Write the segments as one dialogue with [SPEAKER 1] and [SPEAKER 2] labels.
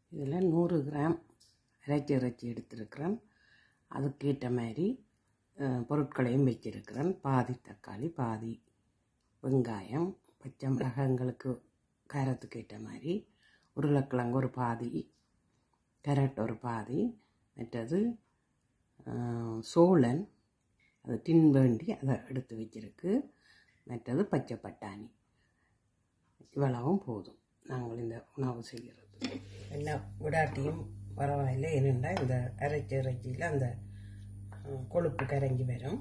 [SPEAKER 1] இதில் நூறு கிராம் இறைச்சி இறைச்சி எடுத்திருக்கிறேன் அதுக்கேற்ற மாதிரி அஹ், பொருட்களையும் வச்சிருக்கிறேன் பாதி தக்காளி பாதி வெங்காயம் பச்சை மிளகாய்ங்களுக்கு காரத்துக்கு ஏற்ற மாதிரி உருளைக்கிழங்கு ஒரு பாதி கேரட் ஒரு பாதி மற்றது அஹ், சோளன் அது டின் வேண்டி அதை எடுத்து வச்சிருக்கு மற்றது பச்சை பட்டாணி இவ்வளவும் போதும் நாங்கள் இந்த உணவு செய்கிறது என்ன விடாட்டியும் பரவாயில்லை என்னென்னா இந்த அரைச்சி இறைச்சியில் அந்த அஹ், கொழுப்பு கரைஞ்சி வரும்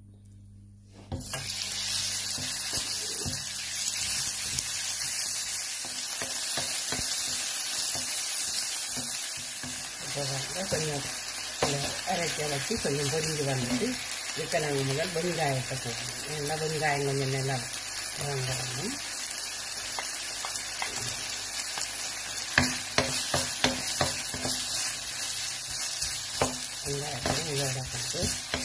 [SPEAKER 1] இப்போ வந்து கொஞ்சம் இந்த அரைச்சி அரைச்சி கொஞ்சம் பொரிஞ்சு வந்துட்டு இப்போ நாங்கள் முதல் வெங்காயத்தை போடணும் நல்லா வெங்காயம் கொஞ்சம் நல்லா வாங்கணும் வெங்காயத்தையும் இதோட போட்டு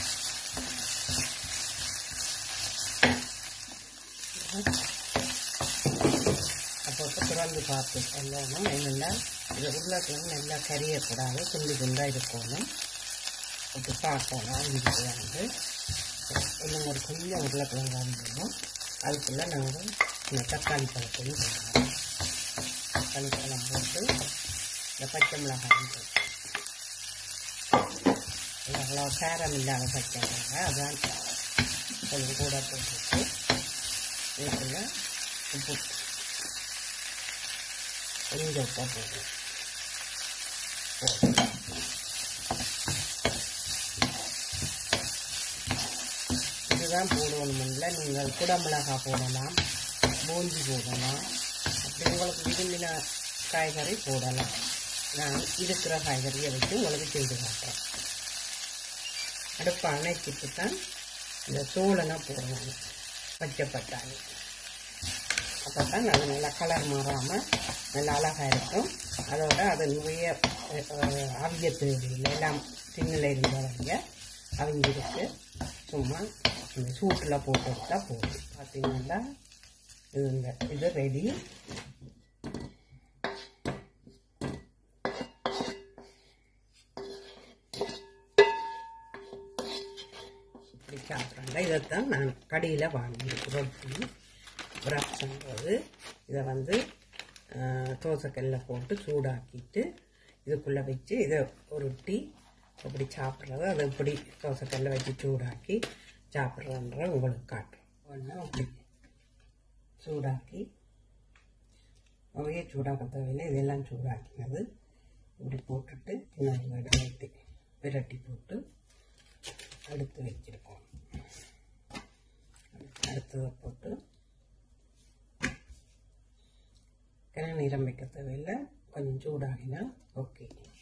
[SPEAKER 1] அப்போ திறந்து பார்த்து சொல்லணும் என்னென்னா இது உருளைக்கிழங்கு நல்லா கரியக்கூடாது துண்டு துண்டாக இருக்கணும் அப்படி பார்க்கணும் அஞ்சுக்கு வந்து இன்னும் ஒரு கொஞ்சம் உருளைக்கிழங்கு வந்துடும் அதுக்குள்ளே நாங்கள் இந்த தக்காளி பழத்தையும் போடணும் தக்காளி பழம் போட்டு இந்த பச்சை மிளகாயும் போட்டு இது அவ்வளோ காரம் இல்லாத பச்சை மிளகாய் அதான் கொஞ்சம் கூட போட்டுட்டு இதுக்குள்ள உப்பு கொஞ்சம் உப்பை போடுறேன் போதும் இதுதான் போடணுமில்ல நீங்கள் குடமிளகா போடலாம் பூந்தி போடலாம் அப்படி உங்களுக்கு விரும்பின காய்கறி போடலாம் நான் இருக்கிற காய்கறியை வச்சு உங்களுக்கு செய்து காட்டுறேன் அடுப்பை அணைச்சிட்டு தான் இந்த சோளனை போடணும் பச்சை பட்டாணி அப்போ தான் அது நல்லா கலர் மாறாமல் நல்லா அழகாக இருக்கும் அதோட அது நிறைய அஹ், அவிய தேவையில்லை எல்லாம் சின்னில் இருந்தவங்க அவிஞ்சிருக்கு சும்மா இந்த சூட்டில் போட்டு எடுத்தா போதும் பார்த்தீங்கன்னா இது இந்த இது ரெடி இப்படி சாப்பிட்றாங்க இதைத்தான் நான் கடையில் வாங்கியிருக்கேன் ரொட்டி ரப்ஸ்ன்றது இதை வந்து ஆஹ், தோசைக்கல்ல போட்டு சூடாக்கிட்டு இதுக்குள்ளே வச்சு இதை உருட்டி அப்படி சாப்பிட்றது அதை இப்படி தோசைக்கல்ல வச்சு சூடாக்கி சாப்பிட்றன்ற உங்களுக்கு காட்டுறோம் ஒன்று அப்படி சூடாக்கி நிறைய சூடாக்க தேவையில்லை இதெல்லாம் சூடாக்கினது இப்படி போட்டுட்டு இன்னொரு வடை வைத்து விரட்டி போட்டு அடுத்து வச்சிருக்கோம் அடுத்ததை போட்டு கிணறு நிறம் வைக்க தேவையில்லை கொஞ்சம் சூடாகினா ஓகே